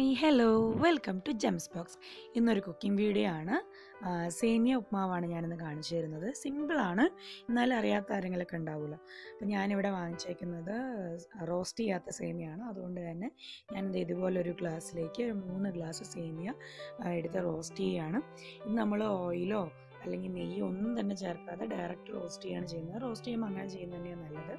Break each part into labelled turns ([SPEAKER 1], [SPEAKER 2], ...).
[SPEAKER 1] hi hello welcome to Gems Box ഇന്നൊരു cooking video ആണ് ആ, സേമിയ ഉപ്മാവാണ് ഞാനിന്ന് കാണിച്ചു തരുന്നത് സിമ്പിളാണ് എന്നാലും അറിയാത്ത ആരെങ്കിലൊക്കെ ഉണ്ടാവുമല്ലോ അപ്പം ഞാനിവിടെ വാങ്ങിച്ചേക്കുന്നത് റോസ്റ്റ് ചെയ്യാത്ത സേമിയാണ് അതുകൊണ്ട് തന്നെ ഞാനിത് ഇതുപോലൊരു ഗ്ലാസ്സിലേക്ക് ഒരു മൂന്ന് ഗ്ലാസ് സേമിയ ആ, എടുത്ത് റോസ്റ്റ് ചെയ്യുകയാണ് ഇത് നമ്മൾ ഓയിലോ അല്ലെങ്കിൽ നെയ്യോ ഒന്നും തന്നെ ചേർക്കാതെ ഡയറക്റ്റ് റോസ്റ്റ് ചെയ്യാണ് ചെയ്യുന്നത് റോസ്റ്റ് ചെയ്യുമ്പോൾ അങ്ങനെ ചെയ്യുന്നത് തന്നെയാണ് നല്ലത്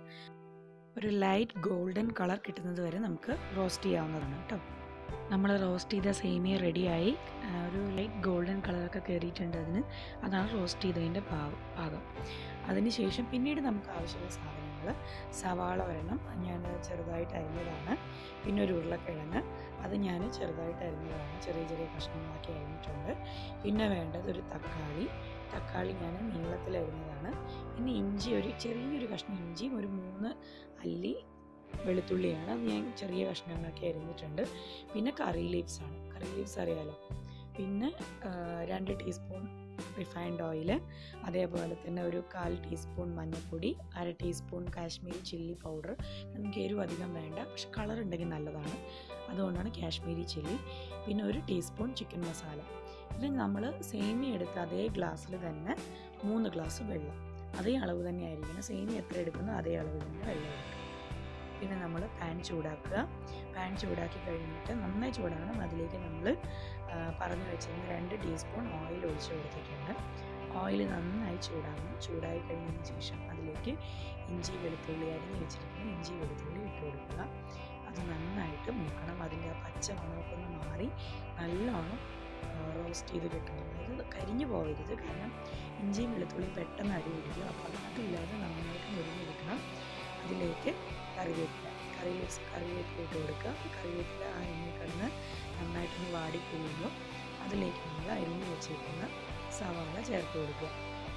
[SPEAKER 1] ഒരു ലൈറ്റ് ഗോൾഡൻ കളർ കിട്ടുന്നത് വരെ നമുക്ക് റോസ്റ്റ് ചെയ്യാവുന്നതാണ് കേട്ടോ നമ്മൾ റോസ്റ്റ് ചെയ്ത സേമിയ റെഡിയായി ആ, ഒരു ലൈറ്റ് ഗോൾഡൻ കളറൊക്കെ കയറിയിട്ടുണ്ട് അതിന് അതാണ് റോസ്റ്റ് ചെയ്തതിൻ്റെ പാകം പാകം അതിനുശേഷം പിന്നീട് നമുക്ക് ആവശ്യമുള്ള സാധനങ്ങൾ സവാള ഒരെണ്ണം ഞാൻ ചെറുതായിട്ട് അരിഞ്ഞതാണ് പിന്നെ ഒരു ഉരുളക്കിഴങ്ങ് അത് ഞാൻ ചെറുതായിട്ട് അരിഞ്ഞതാണ് ചെറിയ ചെറിയ കഷ്ണങ്ങളാക്കി അരിഞ്ഞിട്ടുണ്ട് പിന്നെ വേണ്ടത് ഒരു തക്കാളി തക്കാളി ഞാൻ നീളത്തിൽ അരിഞ്ഞതാണ് പിന്നെ ഇഞ്ചി ഒരു ചെറിയൊരു കഷ്ണം ഇഞ്ചിയും ഒരു മൂന്ന് അല്ലി വെളുത്തുള്ളിയാണ് അത് ഞാൻ ചെറിയ കഷ്ണങ്ങളൊക്കെ അരിഞ്ഞിട്ടുണ്ട് പിന്നെ കറി ലീവ്സ് ആണ് കറി ലീവ്സ് അറിയാലോ പിന്നെ ആ, രണ്ട് ടീസ്പൂൺ റിഫൈൻഡ് ഓയിൽ അതേപോലെ തന്നെ ഒരു കാൽ ടീസ്പൂൺ മഞ്ഞൾപ്പൊടി അര ടീസ്പൂൺ കാശ്മീരി ചില്ലി പൗഡർ നമുക്ക് എരിവ് അധികം വേണ്ട പക്ഷെ കളർ ഉണ്ടെങ്കിൽ നല്ലതാണ് അതുകൊണ്ടാണ് കാശ്മീരി ചില്ലി പിന്നെ ഒരു ടീസ്പൂൺ ചിക്കൻ മസാല ഇത് നമ്മൾ സേമിയ എടുത്ത അതേ ഗ്ലാസ്സിൽ തന്നെ മൂന്ന് ഗ്ലാസ് വെള്ളം അതേ അളവ് തന്നെ ആയിരിക്കണം സേമിയ എത്ര എടുക്കുന്നോ അതേ അളവ് തന്നെ വെള്ളം എടുക്കുക പിന്നെ നമ്മൾ പാൻ ചൂടാക്കുക പാൻ ചൂടാക്കി കഴിഞ്ഞിട്ട് നന്നായി ചൂടാകണം അതിലേക്ക് നമ്മൾ പറഞ്ഞു വെച്ചിരുന്ന രണ്ട് ടീസ്പൂൺ ഓയിൽ ഒഴിച്ചു കൊടുത്തിട്ടുണ്ട് ഓയിൽ നന്നായി ചൂടാകണം ചൂടായി കഴിഞ്ഞതിന് ശേഷം അതിലേക്ക് ഇഞ്ചി വെളുത്തുള്ളി അരിഞ്ഞ് വെച്ചിരിക്കുന്ന ഇഞ്ചി വെളുത്തുള്ളി ഇട്ട് കൊടുക്കുക അത് നന്നായിട്ട് മൂക്കണം അതിൻ്റെ ആ പച്ച മണമൊക്കെ ഒന്ന് മാറി നല്ലോണം റോസ്റ്റ് ചെയ്ത് കിട്ടണം അതായത് കരിഞ്ഞു പോകരുത് കാരണം ഇഞ്ചിയും വെളുത്തുള്ളിയും പെട്ടെന്ന് അടി പിടിക്കും അപ്പോൾ അതില്ലാതെ നന്നായിട്ട് മുരിഞ്ഞ് കിട്ടണം അതിലേക്ക് കറിവേപ്പില കറിവേപ്പ് കറിവേപ്പില ഇട്ട് കൊടുക്കുക കറിവേപ്പില ആ എണ്ണ കിടന്ന് നന്നായിട്ടൊന്ന് വാടി കഴിയുമ്പോൾ അതിലേക്ക് നമ്മൾ അരിഞ്ഞ് വെച്ചിരിക്കുന്ന സവാള ചേർത്ത് കൊടുക്കുക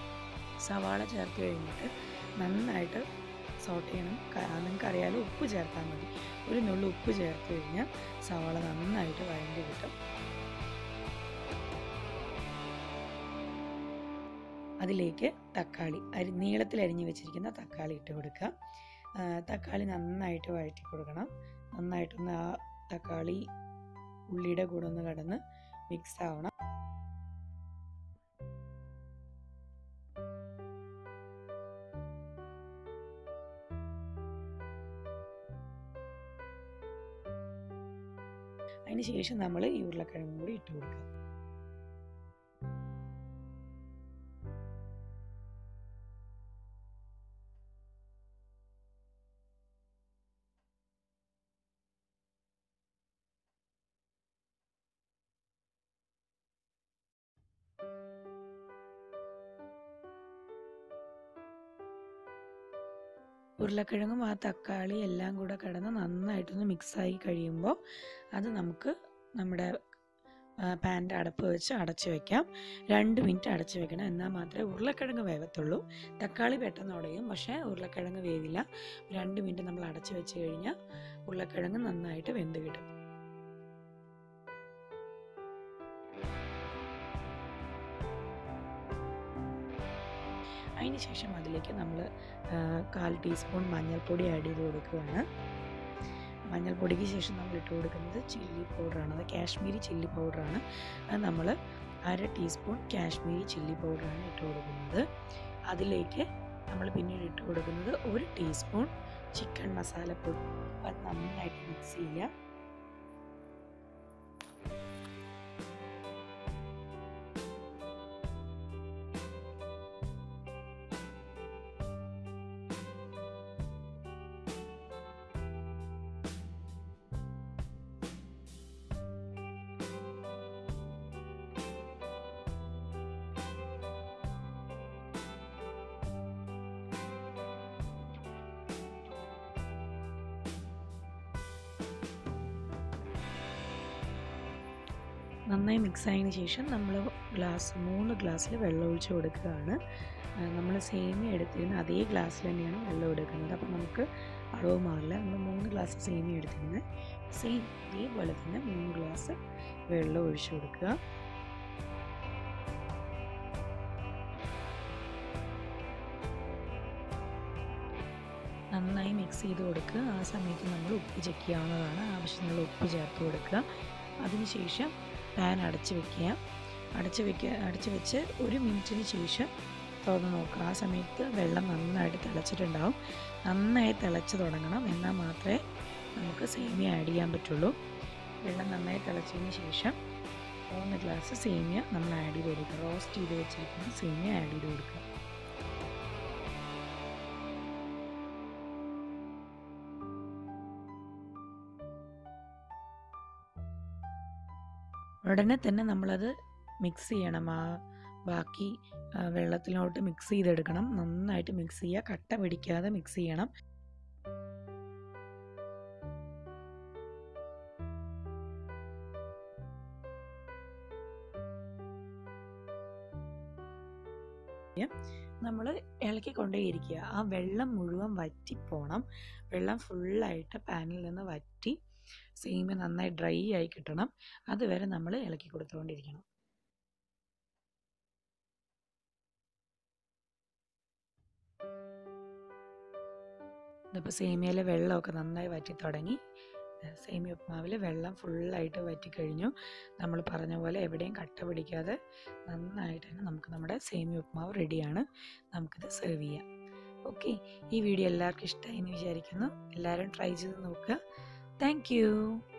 [SPEAKER 1] സവാള ചേർത്ത് കഴിഞ്ഞിട്ട് നന്നായിട്ട് സോട്ട് ചെയ്യണം നിങ്ങൾക്ക് അറിയാലോ ഉപ്പ് ചേർത്താൽ മതി ഒരു നുള്ളു ഉപ്പ് ചേർത്ത് കഴിഞ്ഞാൽ സവാള നന്നായിട്ട് വഴണ്ടി കിട്ടും അതിലേക്ക് തക്കാളി അരി നീളത്തിൽ അരിഞ്ഞ് വെച്ചിരിക്കുന്ന തക്കാളി ഇട്ട് കൊടുക്കുക ആ, തക്കാളി നന്നായിട്ട് വഴറ്റി കൊടുക്കണം നന്നായിട്ടൊന്ന് ആ തക്കാളി ഉള്ളിയുടെ കൂടെ ഒന്ന് കടന്ന് മിക്സ് ആവണം അതിന് ശേഷം നമ്മൾ ഈ ഉരുളക്കിഴങ്ങും കൂടി ഇട്ട് കൊടുക്കുക ഉരുളക്കിഴങ്ങും ആ തക്കാളി എല്ലാം കൂടെ കിടന്ന് നന്നായിട്ടൊന്ന് മിക്സായി കഴിയുമ്പോൾ അത് നമുക്ക് നമ്മുടെ പാൻ്റെ അടപ്പ് വെച്ച് അടച്ചു വെക്കാം രണ്ട് മിനിറ്റ് അടച്ചു വെക്കണം എന്നാൽ മാത്രമേ ഉരുളക്കിഴങ്ങ് വേവത്തുള്ളൂ തക്കാളി പെട്ടെന്ന് ഉടയും പക്ഷേ ഉരുളക്കിഴങ്ങ് വേവില്ല രണ്ട് മിനിറ്റ് നമ്മൾ അടച്ചു വെച്ച് കഴിഞ്ഞാൽ ഉരുളക്കിഴങ്ങ് നന്നായിട്ട് വെന്ത് കിട്ടും അതിന് ശേഷം അതിലേക്ക് നമ്മൾ കാൽ ടീസ്പൂൺ മഞ്ഞൾപ്പൊടി ആഡ് ചെയ്ത് കൊടുക്കുകയാണ് മഞ്ഞൾപ്പൊടിക്ക് ശേഷം നമ്മൾ ഇട്ട് കൊടുക്കുന്നത് ചില്ലി പൗഡറാണ് അത് കാശ്മീരി ചില്ലി പൗഡറാണ് അത് നമ്മൾ അര ടീസ്പൂൺ കാശ്മീരി ചില്ലി പൗഡറാണ് ഇട്ട് കൊടുക്കുന്നത് അതിലേക്ക് നമ്മൾ പിന്നീട് ഇട്ട് കൊടുക്കുന്നത് ഒരു ടീസ്പൂൺ ചിക്കൻ മസാലപ്പൊടി അത് നന്നായിട്ട് മിക്സ് ചെയ്യുക നന്നായി മിക്സ് ആയതിനു ശേഷം നമ്മൾ ഗ്ലാസ് മൂന്ന് ഗ്ലാസ്സിൽ വെള്ളം ഒഴിച്ച് കൊടുക്കുകയാണ് നമ്മൾ സേമിയ എടുത്തിരുന്ന അതേ ഗ്ലാസ്സിൽ തന്നെയാണ് വെള്ളം എടുക്കുന്നത് അപ്പോൾ നമുക്ക് അളവ് മാറില്ല നമ്മൾ മൂന്ന് ഗ്ലാസ് സേമിയ എടുത്തിരുന്നത് സെയിം ഇതേപോലെ തന്നെ മൂന്ന് ഗ്ലാസ് വെള്ളം ഒഴിച്ച് കൊടുക്കുക നന്നായി മിക്സ് ചെയ്ത് കൊടുക്കുക ആ സമയത്ത് നമ്മൾ ഉപ്പ് ചെക്ക് ചെയ്യാവുന്നതാണ് ആവശ്യത്തിനുള്ള ഉപ്പ് ചേർത്ത് കൊടുക്കുക അതിനുശേഷം പാൻ അടച്ച് വെക്കുക അടച്ച് വെക്കുക അടച്ച് വെച്ച് ഒരു മിനിറ്റിന് ശേഷം തുറന്ന് നോക്കുക ആ സമയത്ത് വെള്ളം നന്നായിട്ട് തിളച്ചിട്ടുണ്ടാവും നന്നായി തിളച്ച് തുടങ്ങണം എന്നാൽ മാത്രമേ നമുക്ക് സേമിയ ആഡ് ചെയ്യാൻ പറ്റുള്ളൂ വെള്ളം നന്നായി തിളച്ചതിന് ശേഷം മൂന്ന് ഗ്ലാസ് സേമിയ നമ്മൾ ആഡ് ചെയ്ത് കൊടുക്കുക റോസ്റ്റ് ചെയ്ത് വെച്ചിരിക്കുന്ന സേമിയ ആഡ് ചെയ്ത് കൊടുക്കുക ഉടനെ തന്നെ നമ്മളത് മിക്സ് ചെയ്യണം ആ ബാക്കി ആ, വെള്ളത്തിലോട്ട് മിക്സ് ചെയ്തെടുക്കണം നന്നായിട്ട് മിക്സ് ചെയ്യുക കട്ട പിടിക്കാതെ മിക്സ് ചെയ്യണം നമ്മൾ ഇളക്കിക്കൊണ്ടേയിരിക്കുക ആ വെള്ളം മുഴുവൻ വറ്റിപ്പോണം വെള്ളം ഫുള്ളായിട്ട് പാനിൽ നിന്ന് വറ്റി സേമിയ നന്നായി ഡ്രൈ ആയി കിട്ടണം അതുവരെ നമ്മൾ ഇളക്കി കൊടുത്തുകൊണ്ടിരിക്കണം ഇതിപ്പോൾ സേമിയയിലെ വെള്ളമൊക്കെ നന്നായി വറ്റി തുടങ്ങി സേമിയ ഉപ്മാവിൽ വെള്ളം ഫുള്ളായിട്ട് വറ്റിക്കഴിഞ്ഞു നമ്മൾ പറഞ്ഞ പോലെ എവിടെയും കട്ട പിടിക്കാതെ നന്നായിട്ട് തന്നെ നമുക്ക് നമ്മുടെ സേമിയ ഉപ്മാവ് റെഡിയാണ് നമുക്കിത് സെർവ് ചെയ്യാം ഓക്കെ ഈ വീഡിയോ എല്ലാവർക്കും ഇഷ്ടമായി എന്ന് വിചാരിക്കുന്നു എല്ലാവരും ട്രൈ ചെയ്ത് നോക്കുക താങ്ക്